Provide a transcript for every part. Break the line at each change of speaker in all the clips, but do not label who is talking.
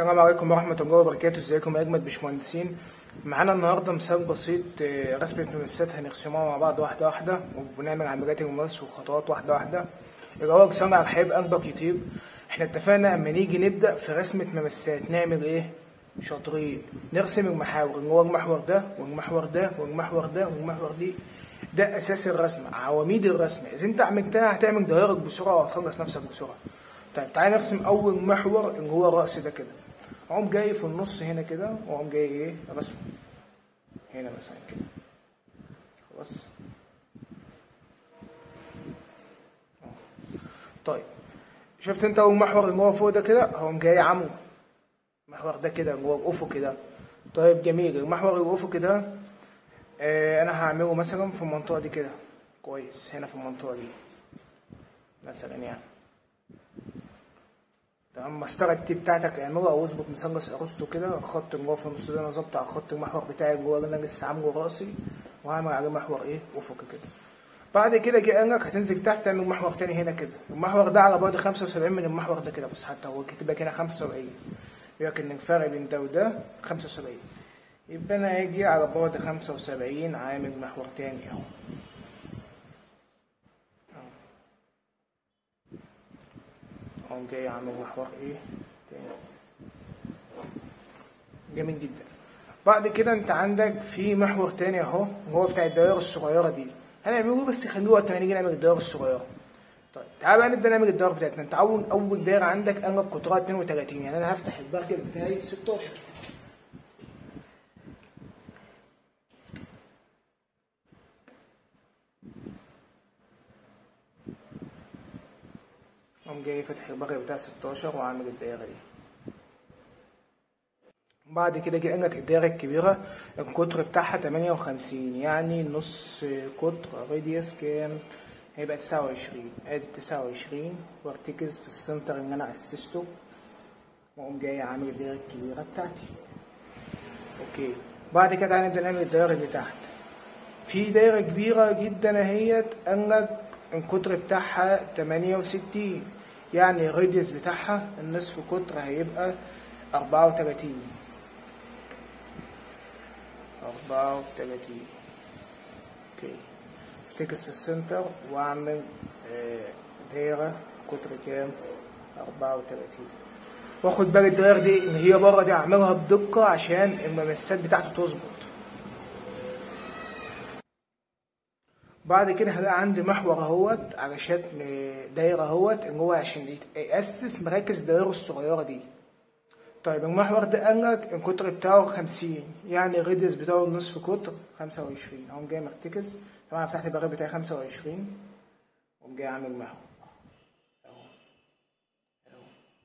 السلام عليكم ورحمة الله وبركاته ازيكم يا أجمد باشمهندسين معانا النهاردة مثال بسيط آه، رسمة ممسات هنرسمها مع بعض واحدة واحدة وبنعمل عمليات الممس وخطوات واحدة واحدة الأول صنع الحبيب قلبك يطيب احنا اتفقنا اما نيجي نبدأ في رسمة ممسات نعمل ايه؟ شاطرين نرسم المحاور اللي هو المحور ده والمحور ده والمحور ده والمحور دي ده أساس الرسم عواميد الرسم إذا أنت عملتها هتعمل دوائرك بسرعة وهتخلص نفسك بسرعة طيب تعالى نرسم أول محور اللي هو الرأس ده كده أقوم جاي في النص هنا كده وأقوم جاي إيه رسمه هنا مثلا كده خلاص طيب شفت أنت أول محور اللي هو فوق ده كده هقوم جاي عامله المحور ده كده اللي هو الأفق كده طيب جميل المحور الأفقي ده آه أنا هعمله مثلا في المنطقة دي كده كويس هنا في المنطقة دي مثلا يعني تمام مسطرة التي بتاعتك اعملها او اظبط مثلث ارسطو كده الخط اللي هو في النص ده انا ظابط على خط المحور بتاعي اللي هو اللي انا لسه عامله راسي وهعمل عليه محور ايه افقي كده بعد كده جه قال لك هتنزل تحت تعمل محور تاني هنا كده المحور ده على بعد 75 من المحور ده كده بص حتى هو كاتب لك هنا 75 يبقى ان الفرق بين ده وده 75 يبقى انا هاجي على بعد 75 عامل محور تاني اهو اقوم جاي عامل محور ايه تاني جميل جدا بعد كده انت عندك في محور تاني اهو هو بتاع الدوائر الصغيره دي هنعمله بس خليه وقت ما نيجي نعمل الدوائر الصغيره طيب تعال بقى نبدا نعمل الدوائر بتاعتنا انت اول اول دايره عندك قال لك قطرها 32 يعني انا هفتح البرجل بتاعي 16 قوم جاي فاتح البرجل بتاع 16 وعامل الدايره دي بعد كده جه لك الدايره الكبيره القطر بتاعها 58 يعني نص قطر راديوس كام هيبقى 29 ادي 29 وارتكز في السنتر اللي انا اسسته واقوم جاي عامل الدايره الكبيره بتاعتي اوكي بعد كده هنبدا نعمل الدايره اللي تحت في دايره كبيره جدا اهيت قال لك القطر بتاعها 68 يعني الراديوس بتاعها النصف قطر هيبقى 34 34 اوكي افتكس في السنتر واعمل آه، دايرة قطر كام 34 واخد بالي الدايرة دي ان هي بره دي اعملها بدقة عشان الممسات بتاعته تظبط بعد كده هلاقي عندي محور اهوت علشان دايرة اهوت اللي هو عشان يأسس مراكز الدوائر الصغيرة دي طيب المحور ده قال لك القطر بتاعه 50 يعني الراديوس بتاعه نصف قطر 25 اقوم جاي مرتكز طبعا فتحت البريد بتاعي 25 اقوم جاي عامل محور اهو اهو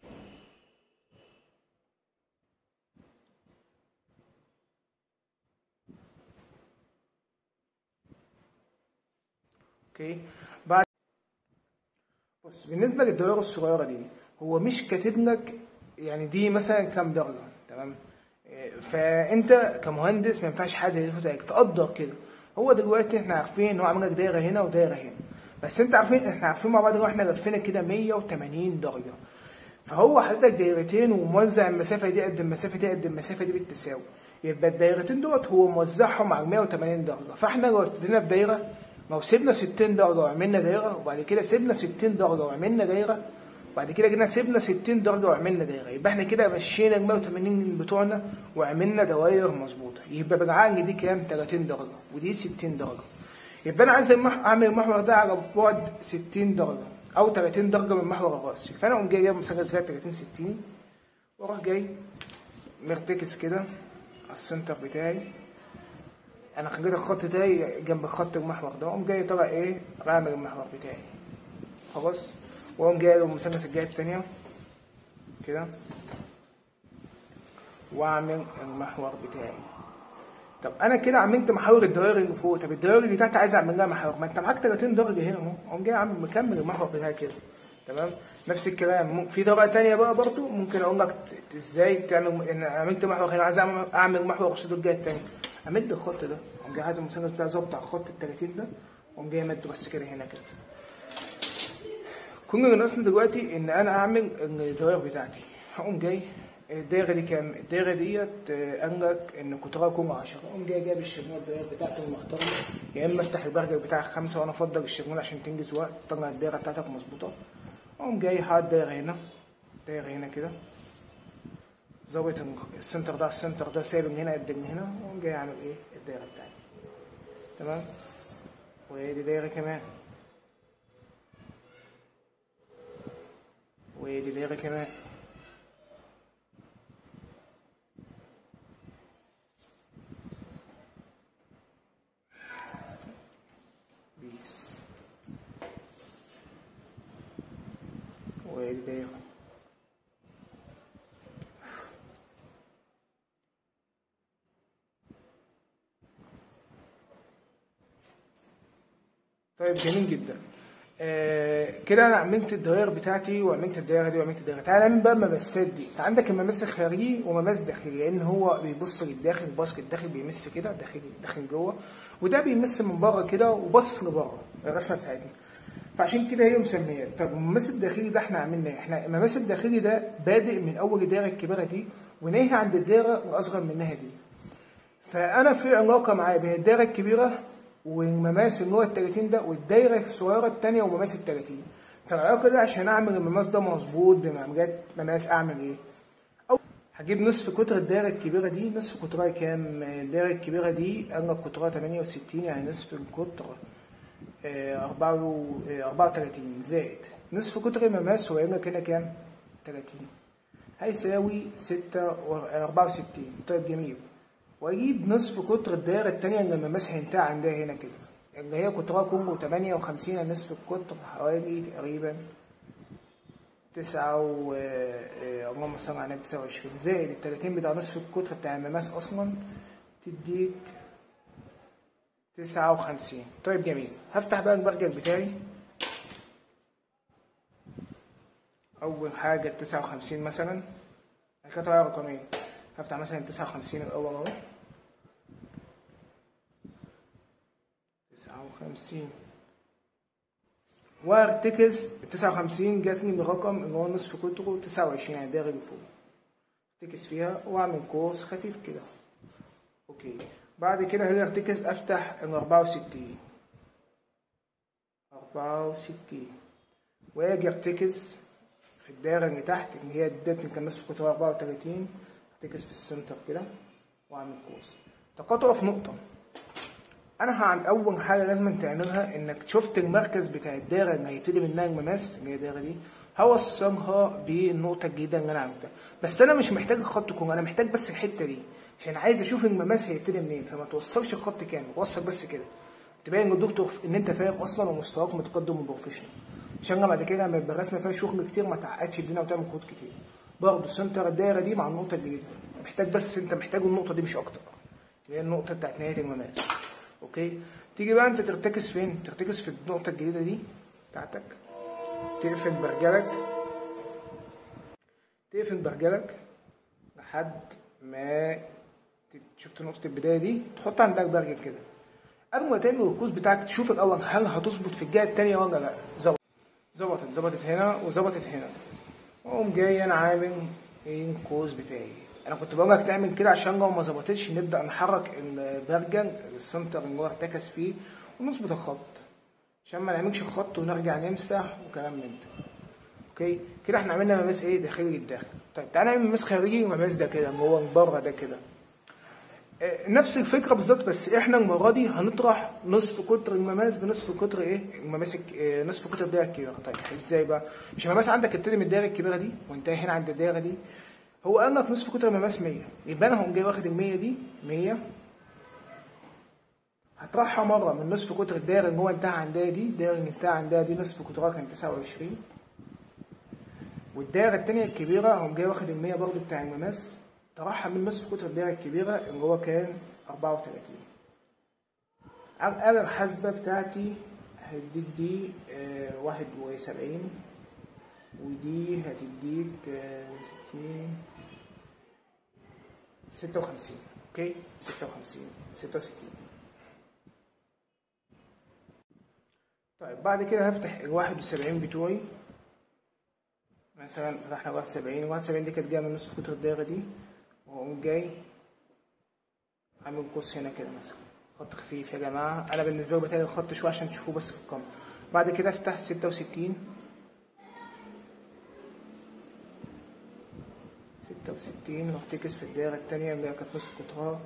اوكي بعد بص بالنسبه للدوائر الصغيره دي هو مش كاتب لك يعني دي مثلا كام درجه تمام إيه، فانت كمهندس ما ينفعش حاجه زي دي تفوتك تقدر كده هو دلوقتي احنا عارفين ان هو عامل لك دايره هنا ودايره هنا بس انت عارفين احنا عارفين مع بعض ان احنا لفينا كده 180 درجه فهو حضرتك دايرتين وموزع المسافه دي قد المسافه دي قد المسافه دي بالتساوي يبقى الدايرتين دولت هو موزعهم على 180 درجه فاحنا لو ابتدينا بدايره لو سيبنا 60 درجه وعملنا دايره وبعد كده سيبنا 60 درجه وعملنا دايره بعد كده جينا سيبنا 60 درجه وعملنا دايره يبقى احنا كده مشينا ال 180 بتوعنا وعملنا دواير مظبوطه يبقى بالعقل دي كام 30 درجه ودي 60 درجه يبقى انا عايز المح- اعمل المحور ده على بعد 60 درجه او 30 درجه من محور الراس فانا اقوم جاي جايب مسافه بتاعت 30 60 واروح جاي مرتكز كده على السنتر بتاعي انا خليت الخط بتاعي جنب خط المحور ده اقوم جاي طالع ايه رامي المحور بتاعي خلاص واقوم جاي المثلث الجهه التانية كده واعمل المحور بتاعي طب انا كده عملت محاور الدوائر اللي فوق طب الدوائر اللي تحت عايز اعمل لها محاور ما انت معاك 30 درجه هنا اهو اقوم جاي عامل مكمل المحور بتاعي كده تمام نفس الكلام ممكن في طريقه تانية بقى برضو ممكن اقول لك ت- ازاي تعمل ان عملت محور هنا عايز اعمل اعمل محور قصاد الجهه التانية امد الخط ده اقوم جاي هات المثلث بتاعي ظابط على الخط ال 30 ده واقوم جاي امده بس كده هنا كده كل اللي ناقصني دلوقتي ان انا اعمل الدوائر بتاعتي هقوم جاي الدايره دي كام؟ الدايره ديت آه، قال لك ان قطرها يكون 10 قوم جاي جايب الشرنوع الدايره بتاعته المحترمه يا اما افتح البرجر بتاعك خمسه وانا افضل الشرنوع عشان تنجز وقت تطلع الدايره بتاعتك مظبوطه قوم جاي حاطط دايره هنا دايره هنا كده ظابط السنتر ده على السنتر ده سايب من هنا قد من هنا وقوم جاي عامل ايه الدايره بتاعتي تمام ودي دايره كمان ودي دايره كمان بيس ودي دايره طيب جميل جدا آه كده انا عملت الدوائر بتاعتي وعملت الدائره دي وعملت الدائره تعالى نعمل بقى الممسات دي انت عندك المماس الخارجي ومماس داخلي لان هو بيبص للداخل باسكت داخل بيمس كده داخل داخل جوه وده بيمس من بره كده وبص لبره الرسمه بتاعتنا فعشان كده هي مسميات طب المماس الداخلي ده احنا عملنا ايه؟ احنا المماس الداخلي ده بادئ من اول الدائره الكبيره دي وناهي عند الدائره الاصغر منها دي فانا في علاقه معايا بين الدائره الكبيره والمماس اللي هو ال 30 ده والدايره الصغيره الثانيه ومماس ال 30 فالعلاقه دي عشان اعمل المماس ده مظبوط بمعمجات مماس اعمل ايه؟ أو هجيب نصف قطر الدايره الكبيره دي نصف قطرها كام؟ الدايره الكبيره دي قال لك قطرها 68 يعني نصف القطر آه، أربعة و- آه، 34 زائد نصف قطر المماس هو قال لك هنا كام؟ 30 هيساوي 6 و 64 طيب جميل واجيب نصف قطر الدائره الثانيه اللي المماس هينتهي عندها هنا كده اللي هي قطرها كله 58 على نصف القطر حوالي تقريبا تسعة و آه، اللهم صل على النبي 29 زائد ال 30 بتاع نصف القطر بتاع المماس اصلا تديك 59 طيب جميل هفتح بقى البرجر بتاعي اول حاجه 59 مثلا كانت رقمين هفتح مثلا 59 الاول اهو 59 وارتكز ال 59 جاتني برقم اللي هو نصف قطره 29 يعني الدايره اللي فوق ارتكز فيها واعمل قوس خفيف كده اوكي بعد كده هي ارتكز افتح ال 64 64 واجي ارتكز في الدايره اللي تحت اللي هي ادتني كان نصف قطرها 34 ارتكز في السنتر كده واعمل قوس تقاطع في نقطه انا هعمل اول حاجه لازم تعملها انك شفت المركز بتاع الدايره اللي هيبتدي منها المماس اللي هي الدايره دي هوصلها بالنقطه الجديده اللي انا عملتها بس انا مش محتاج الخط كله انا محتاج بس الحته دي عشان عايز اشوف المماس هيبتدي منين فما توصلش الخط كامل وصل بس كده تبين للدكتور ان انت فاهم اصلا ومستواك متقدم وبروفيشنال عشان لما بعد كده لما يبقى الرسمه فيها شغل كتير ما تعقدش الدنيا وتعمل خطوط كتير برضه سنتر الدايره دي مع النقطه الجديده محتاج بس انت محتاج النقطه دي مش اكتر اللي هي النقطه بتاعت نهايه المماس اوكي تيجي بقى انت ترتكز فين ترتكز في النقطه الجديده دي بتاعتك تقفل برجلك تقفل برجلك لحد ما ت- شفت نقطه البدايه دي تحط عندك برجل كده قبل ما تعمل القوس بتاعك تشوف الاول هل هتظبط في الجهه التانيه ولا لا ظبط ظبطت ظبطت هنا وظبطت هنا واقوم جاي انا عامل ايه القوس بتاعي انا كنت بقول لك تعمل كده عشان لو ما ظبطتش نبدا نحرك البرجل السنتر اللي هو ارتكز فيه ونظبط الخط عشان ما نعملش خط ونرجع نمسح وكلام من ده اوكي كده احنا عملنا مماس ايه داخلي للداخل طيب تعالى نعمل مماس خارجي ومماس ده كده اللي هو من بره ده كده آه، نفس الفكره بالظبط بس احنا المره دي هنطرح نصف قطر المماس بنصف قطر ايه المماس الك- آه، نصف قطر الدايره الكبيره طيب ازاي بقى مش المماس عندك ابتدي من الدايره الكبيره دي وانتهي هنا عند الدايره دي هو قال لك نصف قطر المماس 100 يبقى انا هقوم جاي واخد ال 100 دي 100 هطرحها مره من نصف قطر الدايره اللي هو انتهى عندها دي الدايره اللي انتهى عندها دي نصف قطرها كان 29 والدايره الثانيه الكبيره هقوم جاي واخد ال 100 برضه بتاع المماس طرحها من نصف قطر الدايره الكبيره اللي هو كان 34 على الآلة الحاسبة بتاعتي هتديك دي آه، واحد وسبعين ودي هتديك آه، ستين ستة وخمسين اوكي ستة وخمسين ستة وستين طيب بعد كده هفتح الواحد وسبعين بتوعي مثلا فتحنا واحد سبعين واحد سبعين دي كانت جايه من نص قطر الدايره دي واقوم جاي عامل قوس هنا كده مثلا خط خفيف يا جماعه انا بالنسبه لي بتهيألي الخط شويه عشان تشوفوه بس في الكاميرا بعد كده افتح ستة وستين ستة وستين وافتكس في الدايرة التانية اللي هي كانت نص قطرها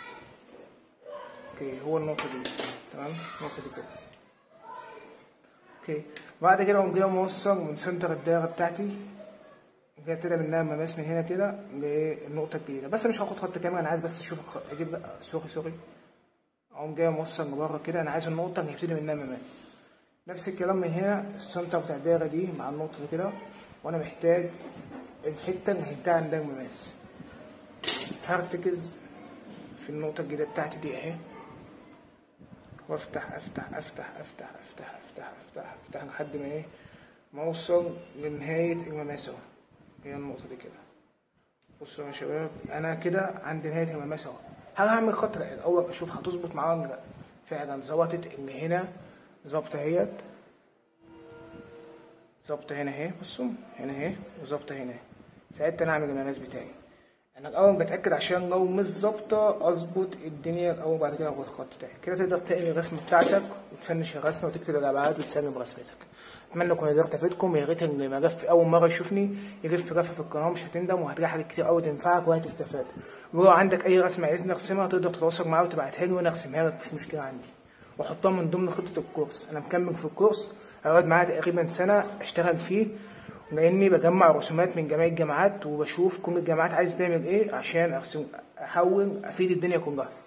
اوكي هو النقطة دي تمام النقطة دي كده اوكي بعد كده اقوم جاي موصل من سنتر الدايرة بتاعتي جاي ابتدي منها مماس من هنا كده للنقطة الجديدة بس مش هاخد خط كامل انا عايز بس اشوف الخ- اجيب بقى سوري سوري اقوم جاي موصل لبره كده انا عايز النقطة اللي هيبتدي منها مماس نفس الكلام من هنا السنتر بتاع الدايرة دي مع النقطة دي كده وانا محتاج الحتة اللي هينتهي عندها المماس هرتكز في النقطة الجديدة بتاعتي دي اهي وافتح افتح افتح افتح افتح افتح افتح افتح لحد ما ايه ما اوصل لنهاية المماس اهو هي النقطة دي كده بصوا يا شباب انا كده عند نهاية المماس اهو هل هعمل خط لا الاول اشوف هتظبط معايا ولا لا فعلا ظبطت ان هنا ظابطة اهيت ظابطة هنا اهي بصوا هنا اهي وظابطة هنا اهي ساعتها انا اعمل المماس بتاعي انا الاول بتاكد عشان لو مش ظابطه اظبط الدنيا الاول بعد كده اخد الخط بتاعي كده تقدر تقري الرسمه بتاعتك وتفنش الرسمه وتكتب الابعاد وتسلم رسمتك اتمنى اكون قدرت افيدكم يا ريت اللي ما جف اول مره يشوفني يلف لفه في القناه مش هتندم وهتلاقي حاجات كتير قوي تنفعك وهتستفاد ولو عندك اي رسمه عايزني ارسمها تقدر تتواصل معايا وتبعتها لي وانا ارسمها لك مفيش مشكله عندي واحطها من ضمن خطه الكورس انا مكمل في الكورس هيقعد معايا تقريبا سنه اشتغل فيه لاني بجمع رسومات من جميع الجامعات وبشوف كل الجامعات عايز تعمل ايه عشان ارسم احاول افيد الدنيا كلها